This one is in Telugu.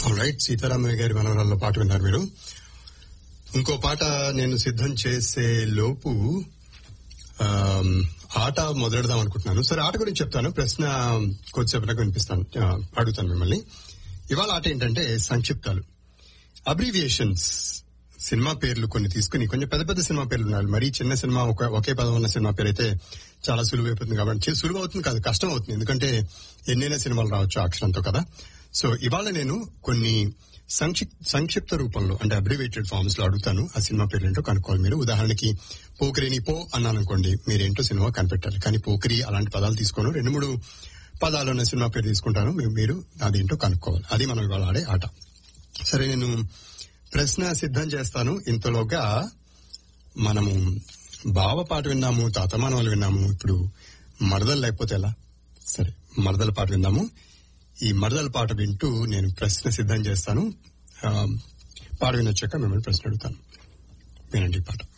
రైట్ సీతారామయ్య గారి మనవరాల్లో పాట విన్నారు మీరు ఇంకో పాట నేను సిద్ధం చేసే లోపు ఆమ్, ఆట మొదలెడదాం అనుకుంటున్నాను సరే ఆట గురించి చెప్తాను ప్రశ్న కొద్దిసేపటికి వినిపిస్తాను ఆ, అడుగుతాను మిమ్మల్ని ఇవాళ ఆట ఏంటంటే సంక్షిప్తాలు అబ్రివియేషన్స్ సినిమా పేర్లు కొన్ని తీసుకుని కొంచెం పెద్ద పెద్ద సినిమా పేర్లు ఉన్నాయి మరీ చిన్న సినిమా ఒక ఒకే పదం ఉన్న సినిమా పేరు అయితే చాలా సులువు అయిపోతుంది కాబట్టి చి- సులువు అవుతుంది కాదు కష్టం అవుతుంది ఎందుకంటే ఎన్నైనా సినిమాలు రావచ్చు ఆ అక్షరంతో కదా సో ఇవాళ నేను కొన్ని సంక్షిప్ సంక్షిప్త రూపంలో అంటే అబ్రివేటెడ్ ఫార్మ్స్ లో అడుగుతాను ఆ సినిమా పేరు ఏంటో కనుక్కోవాలి మీరు ఉదాహరణకి పోకరిని పో అన్నాను అనుకోండి మీరేంటో సినిమా కనిపెట్టాలి కానీ పోకరి అలాంటి పదాలు తీసుకోను రెండు మూడు పదాలు ఉన్న సినిమా పేరు తీసుకుంటాను మీ- మీరు అదేంటో కనుక్కోవాలి అది మనం ఇవాళ ఆడే ఆట సరే నేను ప్రశ్న సిద్ధం చేస్తాను ఇంతలోగా మనము బావ పాట విన్నాము తాతమానవాళ్ళు విన్నాము ఇప్పుడు మరదలు లేకపోతే ఎలా సరే మరదల పాట విన్నాము ఈ మరదల పాట వింటూ నేను ప్రశ్న సిద్ధం చేస్తాను ఆ, పాట వినొచ్చాక మిమ్మల్ని ప్రశ్న అడుగుతాను వినండి ఈ పాట